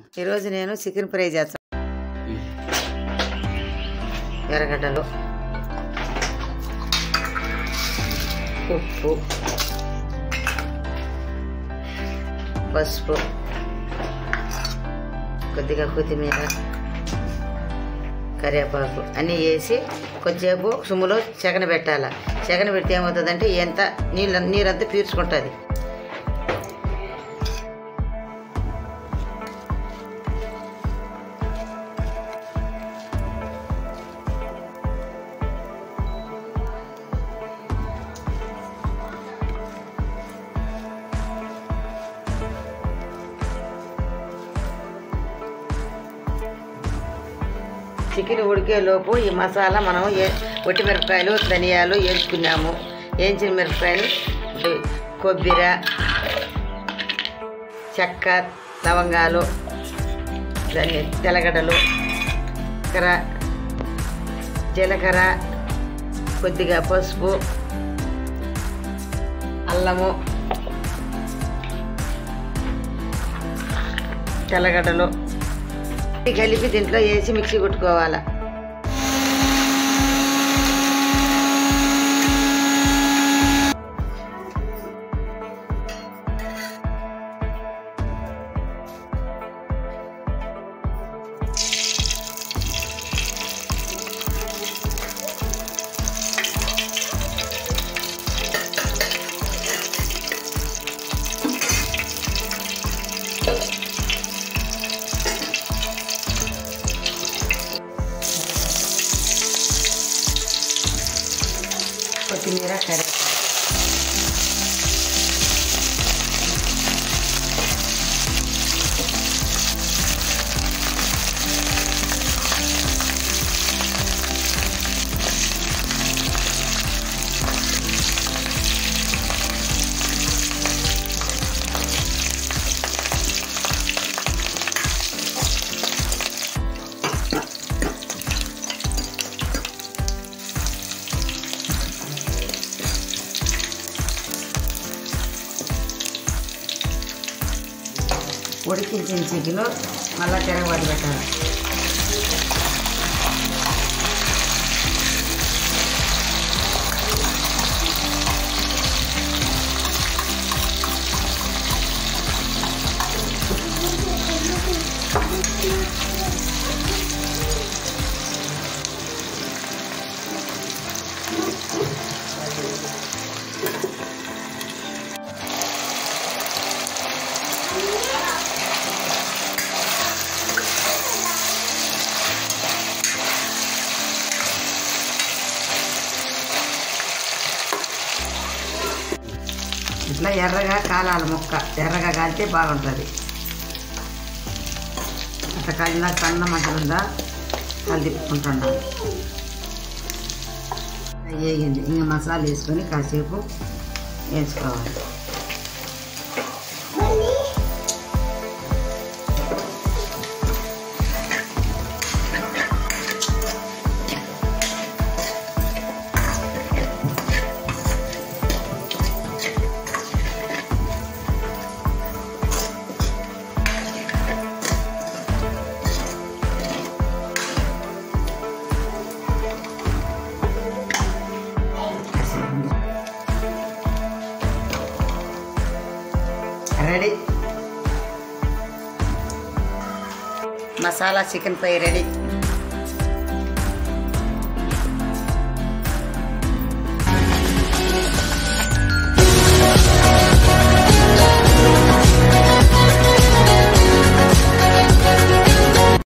ఈరోజు నేను chicken fry చేస్తాను ఎర్రగడ్డలు ఉప్పు పసుపు కొద్దిగా కొత్తిమీర కరివేపాకు అన్నీ వేసి కొద్దిసేపు సుమ్ములో చెగన పెట్టాలి చెగన పెడితే ఏమవుతుందంటే ఎంత నీళ్ళు నీరంతా పీల్చుకుంటుంది చికెన్ ఉడికే లోపు ఈ మసాలా మనం ఏ ఒట్టి మిరపకాయలు ధనియాలు వేసుకున్నాము వేయించిన మిరపకాయలు ఇది కొబ్బరి చెక్క లవంగాలు ధని తెల్లగడ్డలు జీలకర్ర జీలకర్ర కొద్దిగా పసుపు అల్లము తెల్లగడ్డలు ఇది కలిపి దీంట్లో వేసి మిక్సీ కొట్టుకోవాలి కొత్తిమీర కర్రీ ఉడికించిన చికెన్ మళ్ళా తిరగబడి పెట్టాలి ఇట్లా ఎర్రగా కాలాలి ముక్క ఎర్రగా కాలితే బాగుంటుంది అట్లా కాలిన కన్న మంటలుందా కలిదిప్పుకుంటున్నాను వేగింది ఇంకా మసాలా వేసుకొని కాసేపు వేసుకోవాలి ready masala chicken fry ready